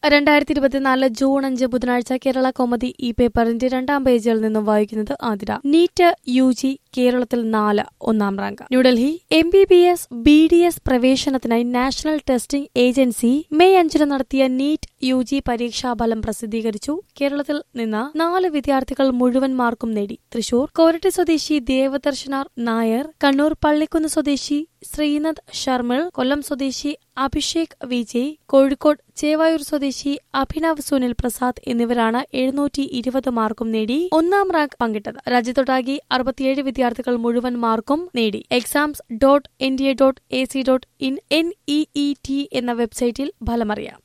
രണ്ടായിരത്തി ഇരുപത്തിനാല് ജൂൺ അഞ്ച് ബുധനാഴ്ച കേരള കോമതി ഈ പേപ്പറിന്റെ രണ്ടാം പേജിൽ നിന്നും വായിക്കുന്നത് ആതിര നീറ്റ് യു ജി കേരളത്തിൽ നാല് ഒന്നാം rank New Delhi M B B S B D S പ്രവേശനത്തിനായി നാഷണൽ ടെസ്റ്റിംഗ് ഏജൻസി മെയ് അഞ്ചിന് നടത്തിയ നീറ്റ് യു ജി പരീക്ഷാഫലം പ്രസിദ്ധീകരിച്ചു കേരളത്തിൽ നിന്ന് നാല് വിദ്യാർത്ഥികൾ മുഴുവൻ മാർക്കും നേടി തൃശൂർ കോരട്ടി സ്വദേശി ദേവദർശനാർ നായർ കണ്ണൂർ പള്ളിക്കുന്ന് സ്വദേശി ശ്രീനാഥ് ശർമിൾ കൊല്ലം സ്വദേശി അഭിഷേക് വിജയ് കോഴിക്കോട് ചേവായൂർ സ്വദേശി അഭിനവ് സുനിൽ പ്രസാദ് എന്നിവരാണ് എഴുന്നൂറ്റി ഇരുപത് മാർക്കും നേടി ഒന്നാം റാങ്ക് പങ്കിട്ടത് രാജ്യത്തൊട്ടാകെ അറുപത്തിയേഴ് വിദ്യാർത്ഥികൾ മുഴുവൻ മാർക്കും നേടി exams dot N D A dot A C dot in N E E T എന്ന വെബ്സൈറ്റിൽ ഫലമറിയാം